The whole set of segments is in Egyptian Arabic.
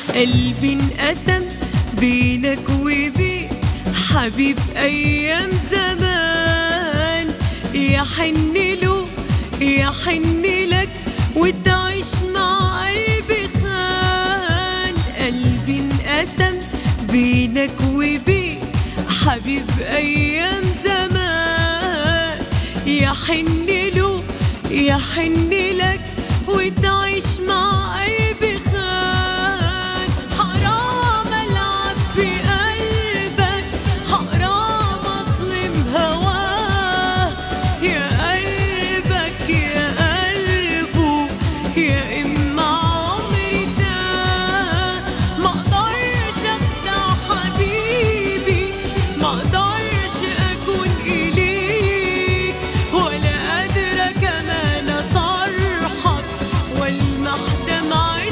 قلبي انقسم بينك وبين حبيب ايام زمان يا حن له يا حن لك وتعيش مع قلبي خان قلبي انقسم بينك وبين حبيب ايام زمان يا حن له يا حن لك وتعيش مع قلبي خان حرام العب بقلبك حرام اظلم هواه يا قلبك يا قلبه يا اما عمري ده ما اقدرش اخدع حبيبي ما اقدرش اكون اليك ولا قادره كمان اصرحك والمح دمعة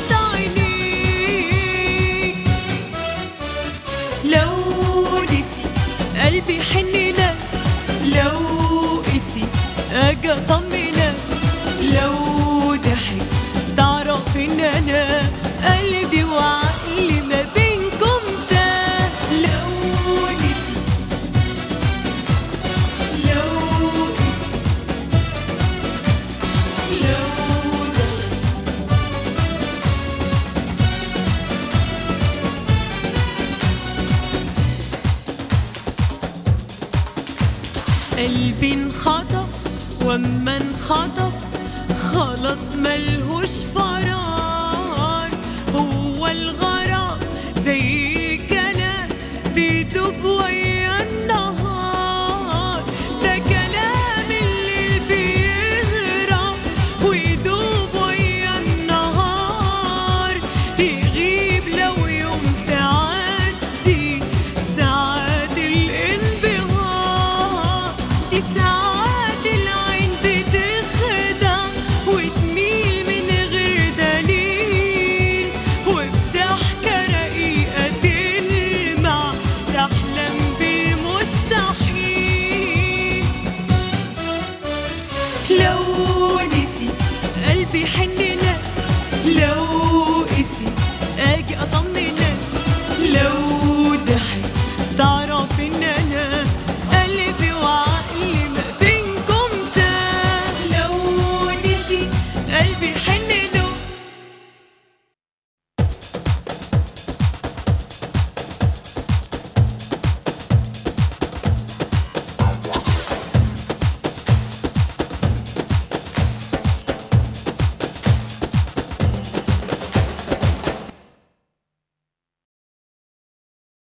عينيك لو نسي قلبي حن لك لو قسي اجي اطمنك لو ضحك تعرف ان انا قلبي وعقلي ما بينكم ده لو نسي لو قسي لو ضحك قلبي انخطف واما انخطف خلاص ملهوش فايدة